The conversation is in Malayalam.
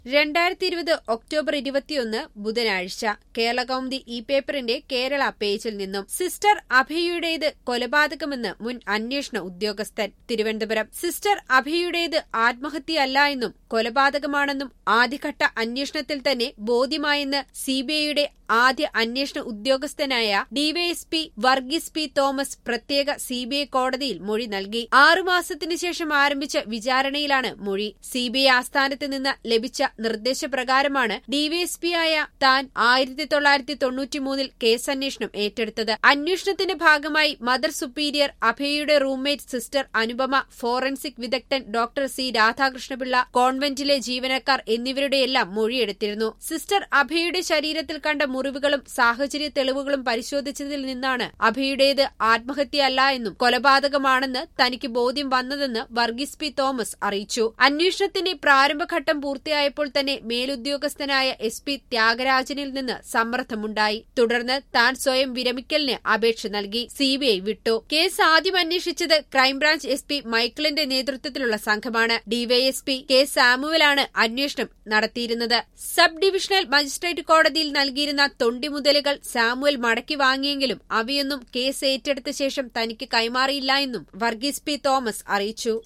രണ്ടായിരത്തി ഇരുപത് ഒക്ടോബർ ഇരുപത്തിയൊന്ന് ബുധനാഴ്ച കേരളകൗമുദി ഇ പേപ്പറിന്റെ കേരള പേജിൽ നിന്നും സിസ്റ്റർ അഭയുടേത് കൊലപാതകമെന്ന് മുൻ അന്വേഷണ ഉദ്യോഗസ്ഥൻ തിരുവനന്തപുരം സിസ്റ്റർ അഭയുടേത് ആത്മഹത്യയല്ല എന്നും കൊലപാതകമാണെന്നും ആദ്യഘട്ട അന്വേഷണത്തിൽ തന്നെ ബോധ്യമായെന്ന് സിബിഐയുടെ ആദ്യ അന്വേഷണ ഉദ്യോഗസ്ഥനായ ഡിവൈഎസ്പി വർഗീസ് പി തോമസ് പ്രത്യേക സിബിഐ കോടതിയിൽ മൊഴി നൽകി ആറുമാസത്തിനു ശേഷം ആരംഭിച്ച വിചാരണയിലാണ് മൊഴി സിബിഐ ആസ്ഥാനത്ത് നിന്ന് ലഭിച്ച നിർദ്ദേശപ്രകാരമാണ് ഡിവൈഎസ്പിയായ താൻ ആയിരത്തി തൊള്ളായിരത്തി തൊണ്ണൂറ്റിമൂന്നിൽ കേസന്വേഷണം ഏറ്റെടുത്തത് അന്വേഷണത്തിന്റെ ഭാഗമായി മദർ സുപ്പീരിയർ അഭയയുടെ റൂംമേറ്റ് സിസ്റ്റർ അനുപമ ഫോറൻസിക് വിദഗ്ധൻ ഡോക്ടർ സി രാധാകൃഷ്ണപിള്ള കോൺവെന്റിലെ ജീവനക്കാർ എന്നിവരുടെയെല്ലാം മൊഴിയെടുത്തിരുന്നു സിസ്റ്റർ അഭയയുടെ ശരീരത്തിൽ കണ്ട മുറിവുകളും സാഹചര്യ തെളിവുകളും പരിശോധിച്ചതിൽ നിന്നാണ് അഭയുടേത് ആത്മഹത്യയല്ല എന്നും കൊലപാതകമാണെന്ന് തനിക്ക് ബോധ്യം വന്നതെന്ന് വർഗീസ് പി തോമസ് അറിയിച്ചു അന്വേഷണത്തിന്റെ പ്രാരംഭഘട്ടം പൂർത്തിയായപ്പോൾ തന്നെ മേലുദ്യോഗസ്ഥനായ എസ് പി ത്യാഗരാജനിൽ നിന്ന് സമ്മർദ്ദമുണ്ടായി തുടർന്ന് താൻ സ്വയം വിരമിക്കലിന് അപേക്ഷ നൽകി സിബിഐ വിട്ടു കേസ് ആദ്യം അന്വേഷിച്ചത് ക്രൈംബ്രാഞ്ച് എസ് പി മൈക്കിളിന്റെ നേതൃത്വത്തിലുള്ള സംഘമാണ് ഡിവൈഎസ്പി കെ സാമുവലാണ് അന്വേഷണം നടത്തിയിരുന്നത് സബ് ഡിവിഷണൽ മജിസ്ട്രേറ്റ് കോടതിയിൽ നൽകിയിരുന്ന തൊണ്ടിമുതലുകൾ സാമുവൽ മടക്കി വാങ്ങിയെങ്കിലും അവയൊന്നും കേസ് ഏറ്റെടുത്ത ശേഷം തനിക്ക് കൈമാറിയില്ല എന്നും വർഗീസ് പി തോമസ് അറിയിച്ചു